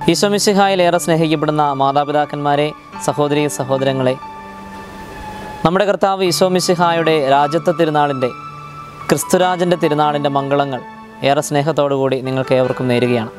ഈശോമിശിഹായിൽ ഏറെ സ്നേഹിക്കപ്പെടുന്ന മാതാപിതാക്കന്മാരെ സഹോദരി സഹോദരങ്ങളെ നമ്മുടെ കർത്താവ് ഈശോമിശിഹായുടെ രാജ്യത്വ തിരുനാളിൻ്റെ ക്രിസ്തുരാജൻ്റെ തിരുനാളിൻ്റെ മംഗളങ്ങൾ ഏറെ സ്നേഹത്തോടു കൂടി നിങ്ങൾക്ക് ഏവർക്കും നേരുകയാണ്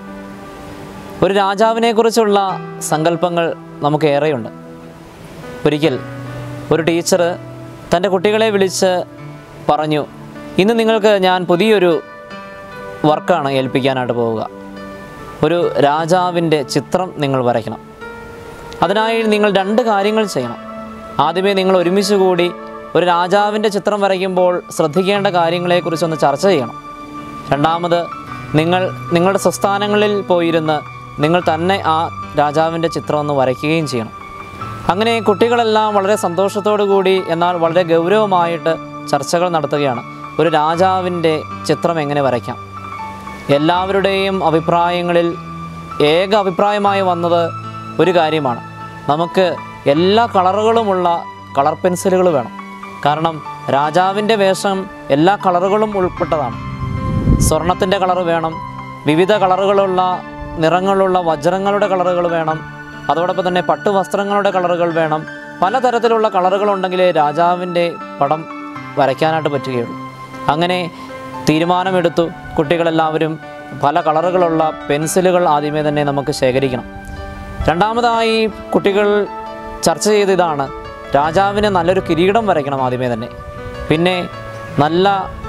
ഒരു രാജാവിനെക്കുറിച്ചുള്ള സങ്കല്പങ്ങൾ നമുക്ക് ഏറെയുണ്ട് ഒരിക്കൽ ഒരു ടീച്ചർ തൻ്റെ കുട്ടികളെ വിളിച്ച് പറഞ്ഞു ഇന്ന് നിങ്ങൾക്ക് ഞാൻ പുതിയൊരു വർക്കാണ് ഏൽപ്പിക്കാനായിട്ട് പോവുക ഒരു രാജാവിൻ്റെ ചിത്രം നിങ്ങൾ വരയ്ക്കണം അതിനായി നിങ്ങൾ രണ്ട് കാര്യങ്ങൾ ചെയ്യണം ആദ്യമേ നിങ്ങൾ ഒരുമിച്ച് കൂടി ഒരു രാജാവിൻ്റെ ചിത്രം വരയ്ക്കുമ്പോൾ ശ്രദ്ധിക്കേണ്ട കാര്യങ്ങളെക്കുറിച്ചൊന്ന് ചർച്ച ചെയ്യണം രണ്ടാമത് നിങ്ങൾ നിങ്ങളുടെ സ്വസ്ഥാനങ്ങളിൽ പോയിരുന്ന് നിങ്ങൾ തന്നെ ആ രാജാവിൻ്റെ ചിത്രം ഒന്ന് വരയ്ക്കുകയും ചെയ്യണം അങ്ങനെ കുട്ടികളെല്ലാം വളരെ സന്തോഷത്തോടു കൂടി എന്നാൽ വളരെ ഗൗരവമായിട്ട് ചർച്ചകൾ നടത്തുകയാണ് ഒരു രാജാവിൻ്റെ ചിത്രം എങ്ങനെ വരയ്ക്കാം എല്ലാവരുടെയും അഭിപ്രായങ്ങളിൽ ഏക അഭിപ്രായമായി വന്നത് ഒരു കാര്യമാണ് നമുക്ക് എല്ലാ കളറുകളുമുള്ള കളർ പെൻസിലുകൾ വേണം കാരണം രാജാവിൻ്റെ വേഷം എല്ലാ കളറുകളും ഉൾപ്പെട്ടതാണ് സ്വർണത്തിൻ്റെ കളർ വേണം വിവിധ കളറുകളുള്ള നിറങ്ങളുള്ള വജ്രങ്ങളുടെ കളറുകൾ വേണം അതോടൊപ്പം തന്നെ പട്ടുവസ്ത്രങ്ങളുടെ കളറുകൾ വേണം പലതരത്തിലുള്ള കളറുകളുണ്ടെങ്കിലേ രാജാവിൻ്റെ പടം വരയ്ക്കാനായിട്ട് പറ്റുകയുള്ളൂ അങ്ങനെ തീരുമാനമെടുത്തു കുട്ടികളെല്ലാവരും പല കളറുകളുള്ള പെൻസിലുകൾ ആദ്യമേ തന്നെ നമുക്ക് ശേഖരിക്കണം രണ്ടാമതായി കുട്ടികൾ ചർച്ച ചെയ്ത ഇതാണ് രാജാവിന് നല്ലൊരു കിരീടം വരയ്ക്കണം ആദ്യമേ തന്നെ പിന്നെ നല്ല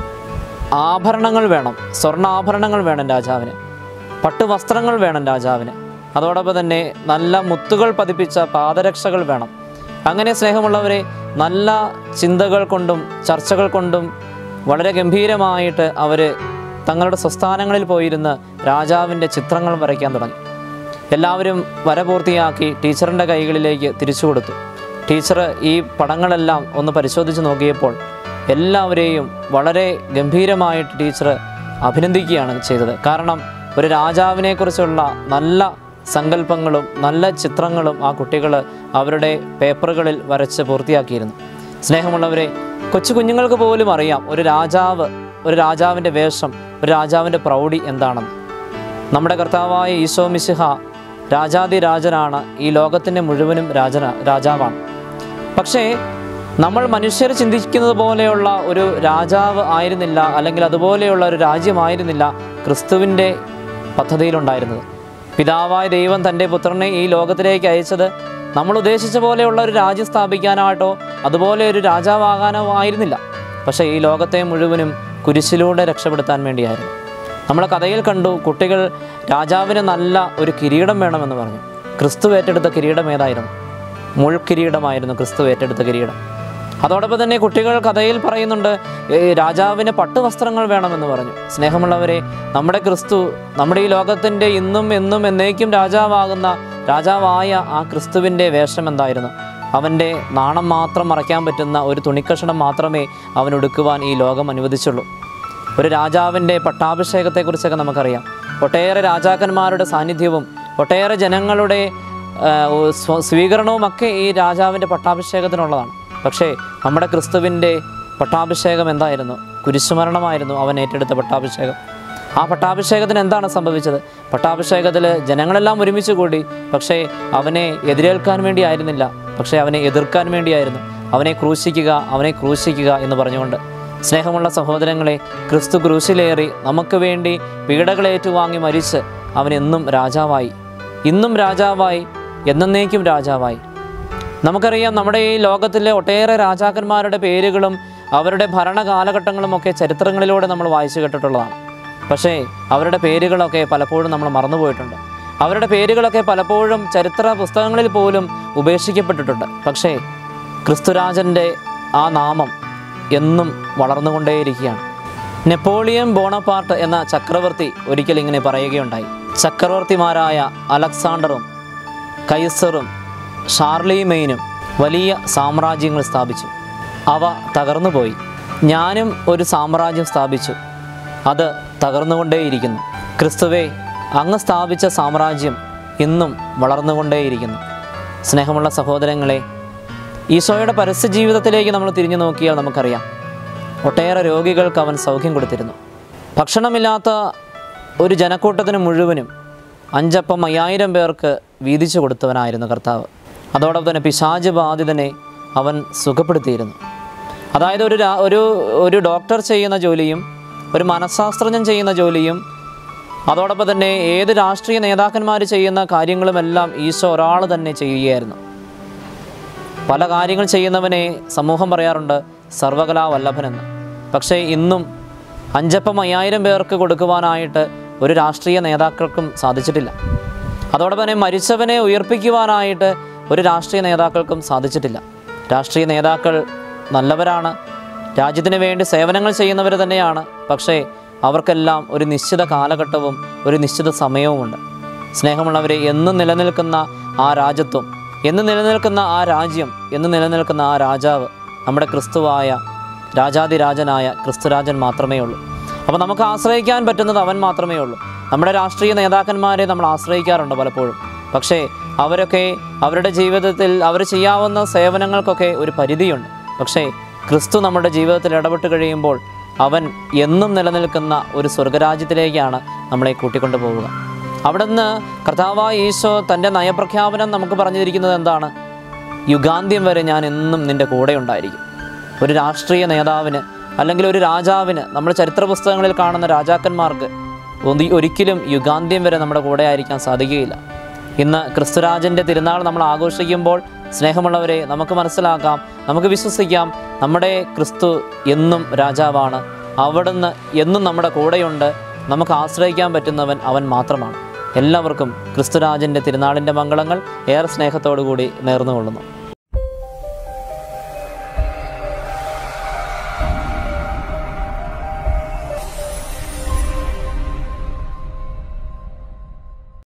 ആഭരണങ്ങൾ വേണം സ്വർണ്ണാഭരണങ്ങൾ വേണം രാജാവിന് പട്ടുവസ്ത്രങ്ങൾ വേണം രാജാവിന് അതോടൊപ്പം തന്നെ നല്ല മുത്തുകൾ പതിപ്പിച്ച പാദരക്ഷകൾ വേണം അങ്ങനെ സ്നേഹമുള്ളവരെ നല്ല ചിന്തകൾ കൊണ്ടും ചർച്ചകൾ കൊണ്ടും വളരെ ഗംഭീരമായിട്ട് അവർ തങ്ങളുടെ സ്വസ്ഥാനങ്ങളിൽ പോയിരുന്ന് രാജാവിൻ്റെ ചിത്രങ്ങൾ വരയ്ക്കാൻ തുടങ്ങി എല്ലാവരും വര പൂർത്തിയാക്കി ടീച്ചറിൻ്റെ കൈകളിലേക്ക് തിരിച്ചു കൊടുത്തു ടീച്ചർ ഈ പടങ്ങളെല്ലാം ഒന്ന് പരിശോധിച്ച് നോക്കിയപ്പോൾ എല്ലാവരെയും വളരെ ഗംഭീരമായിട്ട് ടീച്ചർ അഭിനന്ദിക്കുകയാണ് ചെയ്തത് കാരണം ഒരു രാജാവിനെക്കുറിച്ചുള്ള നല്ല സങ്കല്പങ്ങളും നല്ല ചിത്രങ്ങളും ആ കുട്ടികൾ അവരുടെ പേപ്പറുകളിൽ വരച്ച് പൂർത്തിയാക്കിയിരുന്നു സ്നേഹമുള്ളവരെ കൊച്ചു കുഞ്ഞുങ്ങൾക്ക് പോലും അറിയാം ഒരു രാജാവ് ഒരു രാജാവിൻ്റെ വേഷം ഒരു രാജാവിൻ്റെ പ്രൗഢി എന്താണെന്ന് നമ്മുടെ കർത്താവായ ഈശോ മിശിഹ രാജാതി രാജനാണ് ഈ ലോകത്തിൻ്റെ മുഴുവനും രാജന രാജാവാണ് പക്ഷേ നമ്മൾ മനുഷ്യർ ചിന്തിക്കുന്നത് പോലെയുള്ള ഒരു രാജാവ് ആയിരുന്നില്ല അല്ലെങ്കിൽ അതുപോലെയുള്ള ഒരു രാജ്യമായിരുന്നില്ല ക്രിസ്തുവിൻ്റെ പദ്ധതിയിലുണ്ടായിരുന്നത് പിതാവായ ദൈവം തൻ്റെ പുത്രനെ ഈ ലോകത്തിലേക്ക് അയച്ചത് നമ്മൾ ഉദ്ദേശിച്ച പോലെയുള്ള ഒരു രാജ്യം സ്ഥാപിക്കാനായിട്ടോ അതുപോലെ ഒരു രാജാവാകാനോ ആയിരുന്നില്ല പക്ഷേ ഈ ലോകത്തെ മുഴുവനും കുരിശിലൂടെ രക്ഷപ്പെടുത്താൻ വേണ്ടിയായിരുന്നു നമ്മൾ കഥയിൽ കണ്ടു കുട്ടികൾ രാജാവിന് നല്ല ഒരു കിരീടം വേണമെന്ന് പറഞ്ഞു ക്രിസ്തു ഏറ്റെടുത്ത കിരീടം ഏതായിരുന്നു മുൾക്കിരീടമായിരുന്നു ക്രിസ്തു ഏറ്റെടുത്ത കിരീടം അതോടൊപ്പം തന്നെ കുട്ടികൾ കഥയിൽ പറയുന്നുണ്ട് "ഏ, രാജാവിന് പട്ടുവസ്ത്രങ്ങൾ വേണമെന്ന് പറഞ്ഞു സ്നേഹമുള്ളവരെ നമ്മുടെ ക്രിസ്തു നമ്മുടെ ഈ ലോകത്തിൻ്റെ ഇന്നും എന്നും എന്നേക്കും രാജാവാകുന്ന രാജാവായ ആ ക്രിസ്തുവിൻ്റെ വേഷം എന്തായിരുന്നു അവൻ്റെ നാണം മാത്രം മറയ്ക്കാൻ പറ്റുന്ന ഒരു തുണിക്കഷണം മാത്രമേ അവൻ ഉടുക്കുവാൻ ഈ ലോകം അനുവദിച്ചുള്ളൂ ഒരു രാജാവിൻ്റെ പട്ടാഭിഷേകത്തെക്കുറിച്ചൊക്കെ നമുക്കറിയാം ഒട്ടേറെ രാജാക്കന്മാരുടെ സാന്നിധ്യവും ഒട്ടേറെ ജനങ്ങളുടെ ആ, സ്വ- സ്വീകരണവുമൊക്കെ ഈ രാജാവിൻ്റെ പട്ടാഭിഷേകത്തിനുള്ളതാണ് പക്ഷേ നമ്മുടെ ക്രിസ്തുവിൻ്റെ പട്ടാഭിഷേകം എന്തായിരുന്നു കുരിശുമരണമായിരുന്നു അവൻ ഏറ്റെടുത്ത പട്ടാഭിഷേകം ആ പട്ടാഭിഷേകത്തിന് എന്താണ് സംഭവിച്ചത് പട്ടാഭിഷേകത്തിൽ ജനങ്ങളെല്ലാം ഒരുമിച്ച് കൂടി പക്ഷേ അവനെ എതിരേൽക്കാൻ വേണ്ടിയായിരുന്നില്ല പക്ഷേ അവനെ എതിർക്കാൻ വേണ്ടിയായിരുന്നു അവനെ ക്രൂശിക്കുക അവനെ ക്രൂശിക്കുക എന്ന് പറഞ്ഞുകൊണ്ട് സ്നേഹമുള്ള സഹോദരങ്ങളെ ക്രിസ്തു ക്രൂശിലേറി നമുക്ക് വേണ്ടി പീഡകൾ ഏറ്റുവാങ്ങി മരിച്ച് അവൻ എന്നും രാജാവായി ഇന്നും രാജാവായി എന്നേക്കും രാജാവായി നമുക്കറിയാം നമ്മുടെ ഈ ലോകത്തിലെ ഒട്ടേറെ രാജാക്കന്മാരുടെ പേരുകളും അവരുടെ ഭരണ കാലഘട്ടങ്ങളുമൊക്കെ ചരിത്രങ്ങളിലൂടെ നമ്മൾ വായിച്ചു കേട്ടിട്ടുള്ളതാണ് പക്ഷേ അവരുടെ പേരുകളൊക്കെ പലപ്പോഴും നമ്മൾ മറന്നുപോയിട്ടുണ്ട് അവരുടെ പേരുകളൊക്കെ പലപ്പോഴും ചരിത്ര പുസ്തകങ്ങളിൽ പോലും ഉപേക്ഷിക്കപ്പെട്ടിട്ടുണ്ട് പക്ഷേ ക്രിസ്തുരാജൻ്റെ ആ നാമം എന്നും വളർന്നുകൊണ്ടേയിരിക്കുകയാണ് നെപ്പോളിയൻ ബോണപ്പാർട്ട് എന്ന ചക്രവർത്തി ഒരിക്കൽ ഇങ്ങനെ പറയുകയുണ്ടായി ചക്രവർത്തിമാരായ അലക്സാണ്ടറും കൈസറും ഷാർലിമെയിനും വലിയ സാമ്രാജ്യങ്ങൾ സ്ഥാപിച്ചു അവ തകർന്നുപോയി ഞാനും ഒരു സാമ്രാജ്യം സ്ഥാപിച്ചു അത് തകർന്നുകൊണ്ടേയിരിക്കുന്നു ക്രിസ്തുവെ അങ്ങ് സ്ഥാപിച്ച സാമ്രാജ്യം ഇന്നും വളർന്നുകൊണ്ടേയിരിക്കുന്നു സ്നേഹമുള്ള സഹോദരങ്ങളെ ഈശോയുടെ പരസ്യ ജീവിതത്തിലേക്ക് നമ്മൾ തിരിഞ്ഞു നോക്കിയാൽ നമുക്കറിയാം ഒട്ടേറെ രോഗികൾക്ക് അവൻ സൗഖ്യം കൊടുത്തിരുന്നു ഭക്ഷണമില്ലാത്ത ഒരു ജനക്കൂട്ടത്തിന് മുഴുവനും അഞ്ചപ്പം അയ്യായിരം പേർക്ക് വീതിച്ചു കൊടുത്തവനായിരുന്നു കർത്താവ് അതോടൊപ്പം തന്നെ പിശാജ് ബാധിതനെ അവൻ സുഖപ്പെടുത്തിയിരുന്നു അതായത് ഒരു രാ- ഒരു ഒരു ഡോക്ടർ ചെയ്യുന്ന ജോലിയും ഒരു മനഃശാസ്ത്രജ്ഞൻ ചെയ്യുന്ന ജോലിയും അതോടൊപ്പം തന്നെ ഏത് രാഷ്ട്രീയ നേതാക്കന്മാർ ചെയ്യുന്ന കാര്യങ്ങളുമെല്ലാം ഈശോ ഒരാൾ തന്നെ ചെയ്യുകയായിരുന്നു പല കാര്യങ്ങൾ ചെയ്യുന്നവനെ സമൂഹം പറയാറുണ്ട് സർവകലാ വല്ലഭനെന്ന് പക്ഷേ ഇന്നും അഞ്ചപ്പം അയ്യായിരം പേർക്ക് കൊടുക്കുവാനായിട്ട് ഒരു രാഷ്ട്രീയ നേതാക്കൾക്കും സാധിച്ചിട്ടില്ല അതോടൊപ്പം തന്നെ മരിച്ചവനെ ഉയർപ്പിക്കുവാനായിട്ട് ഒരു രാഷ്ട്രീയ നേതാക്കൾക്കും സാധിച്ചിട്ടില്ല രാഷ്ട്രീയ നേതാക്കൾ നല്ലവരാണ് രാജ്യത്തിന് വേണ്ടി സേവനങ്ങൾ ചെയ്യുന്നവർ തന്നെയാണ് പക്ഷേ അവർക്കെല്ലാം ഒരു നിശ്ചിത കാലഘട്ടവും ഒരു നിശ്ചിത സമയവുമുണ്ട് സ്നേഹമുള്ളവരെ എന്നും നിലനിൽക്കുന്ന ആ രാജ്യത്വം എന്ന് നിലനിൽക്കുന്ന ആ രാജ്യം എന്ന് നിലനിൽക്കുന്ന ആ രാജാവ് നമ്മുടെ ക്രിസ്തുവായ രാജാതിരാജനായ ക്രിസ്തുരാജൻ മാത്രമേ ഉള്ളൂ അപ്പോൾ നമുക്ക് ആശ്രയിക്കാൻ പറ്റുന്നത് അവൻ മാത്രമേ ഉള്ളൂ നമ്മുടെ രാഷ്ട്രീയ നേതാക്കന്മാരെ നമ്മൾ ആശ്രയിക്കാറുണ്ട് പലപ്പോഴും പക്ഷേ അവരൊക്കെ അവരുടെ ജീവിതത്തിൽ അവർ ചെയ്യാവുന്ന സേവനങ്ങൾക്കൊക്കെ ഒരു പരിധിയുണ്ട് പക്ഷേ ക്രിസ്തു നമ്മുടെ ജീവിതത്തിൽ ഇടപെട്ട് കഴിയുമ്പോൾ അവൻ എന്നും നിലനിൽക്കുന്ന ഒരു സ്വർഗരാജ്യത്തിലേക്കാണ് നമ്മളെ കൂട്ടിക്കൊണ്ടു പോവുക അവിടുന്ന് കർത്താവായ ഈശോ തൻ്റെ നയപ്രഖ്യാപനം നമുക്ക് പറഞ്ഞിരിക്കുന്നത് എന്താണ് യുഗാന്ത്യം വരെ ഞാൻ എന്നും നിൻ്റെ കൂടെ ഉണ്ടായിരിക്കും ഒരു രാഷ്ട്രീയ നേതാവിന് അല്ലെങ്കിൽ ഒരു രാജാവിന് നമ്മൾ ചരിത്ര പുസ്തകങ്ങളിൽ കാണുന്ന രാജാക്കന്മാർക്ക് ഒന്നി- ഒരിക്കലും യുഗാന്ത്യം വരെ നമ്മുടെ കൂടെ ആയിരിക്കാൻ സാധിക്കുകയില്ല ഇന്ന് ക്രിസ്തുരാജൻ്റെ തിരുനാൾ നമ്മൾ ആഘോഷിക്കുമ്പോൾ സ്നേഹമുള്ളവരെ നമുക്ക് മനസ്സിലാക്കാം നമുക്ക് വിശ്വസിക്കാം നമ്മുടെ ക്രിസ്തു എന്നും രാജാവാണ് അവിടുന്ന് എന്നും നമ്മുടെ കൂടെയുണ്ട് നമുക്ക് ആശ്രയിക്കാൻ പറ്റുന്നവൻ അവൻ മാത്രമാണ് എല്ലാവർക്കും ക്രിസ്തുരാജൻ്റെ തിരുനാളിൻ്റെ മംഗളങ്ങൾ ഏറെ സ്നേഹത്തോടു കൂടി നേർന്നുകൊള്ളുന്നു